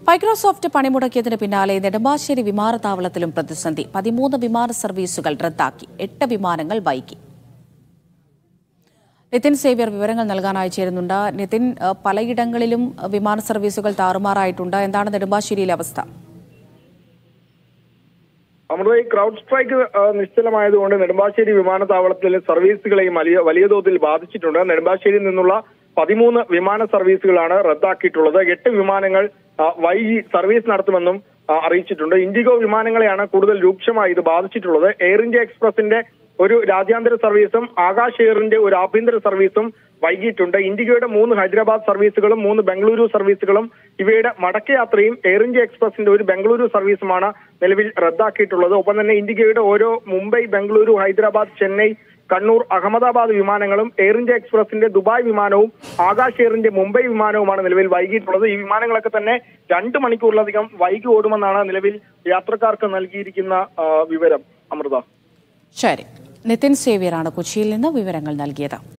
Microsoft പണിമുടക്കിയതിന് പിന്നാലെ നെടുമ്പാശ്ശേരി വിമാനത്താവളത്തിലും പ്രതിസന്ധി പതിമൂന്ന് വിമാന സർവീസുകൾ റദ്ദാക്കി എട്ട് വിമാനങ്ങൾ വൈകി നിതിൻ സേവ്യർ വിവരങ്ങൾ നൽകാനായി ചേരുന്നുണ്ട് നിതിൻ ഏഹ്, പലയിടങ്ങളിലും ഏഹ്, വിമാന സർവീസുകൾ താറുമാറായിട്ടുണ്ട് എന്താണ് നെടുമ്പാശ്ശേരിയിലെ അവസ്ഥ അമൃത ഈ ക്രൗഡ് സ്ട്രൈക്ക് ആ, നിശ്ചലമായതുകൊണ്ട് നെടുമ്പാശ്ശേരി വിമാനത്താവളത്തിലെ സർവീസുകളെയും വലിയ വലിയ തോതിൽ ബാധിച്ചിട്ടുണ്ട് നെടുമ്പാശ്ശേരിയിൽ നിന്നുള്ള പതിമൂന്ന് വിമാന സർവീസുകളാണ് റദ്ദാക്കിയിട്ടുള്ളത് എട്ട് വിമാനങ്ങൾ ആ, വൈകി സർവീസ് നടത്തുമെന്നും ആ, അറിയിച്ചിട്ടുണ്ട് ഇൻഡിഗോ വിമാനങ്ങളെയാണ് കൂടുതൽ രൂക്ഷമായി ഇത് ബാധിച്ചിട്ടുള്ളത് എയർ ഇന്ത്യ എക്സ്പ്രസിന്റെ ഒരു രാജ്യാന്തര സർവീസും ആകാശ് എയറിന്റെ ഒരു ആഭ്യന്തര സർവീസും വൈകിട്ടുണ്ട് ഇൻഡിഗോയുടെ മൂന്ന് ഹൈദരാബാദ് സർവീസുകളും മൂന്ന് ബംഗളൂരു സർവീസുകളും ഇവയുടെ മടക്കയാത്രയും എയർ ഇന്ത്യ എക്സ്പ്രസിന്റെ ഒരു ബംഗളൂരു സർവീസുമാണ് നിലവിൽ റദ്ദാക്കിയിട്ടുള്ളത് ഒപ്പം തന്നെ ഇൻഡിഗോയുടെ ഓരോ മുംബൈ ബംഗളൂരു ഹൈദരാബാദ് ചെന്നൈ കണ്ണൂർ അഹമ്മദാബാദ് വിമാനങ്ങളും എയർ ഇന്ത്യ എക്സ്പ്രസിന്റെ ദുബായ് വിമാനവും ആകാശ് എയറിന്റെ മുംബൈ വിമാനവുമാണ് നിലവിൽ വൈകിയിട്ടുള്ളത് ഈ വിമാനങ്ങളൊക്കെ തന്നെ രണ്ട് മണിക്കൂറിലധികം വൈകി ഓടുമെന്നാണ് നിലവിൽ യാത്രക്കാർക്ക് നൽകിയിരിക്കുന്ന ആ, വിവരം അമൃത ശരി നിതിൻ സേവ്യറാണ് കൊച്ചിയിൽ നിന്ന് വിവരങ്ങൾ നൽകിയത്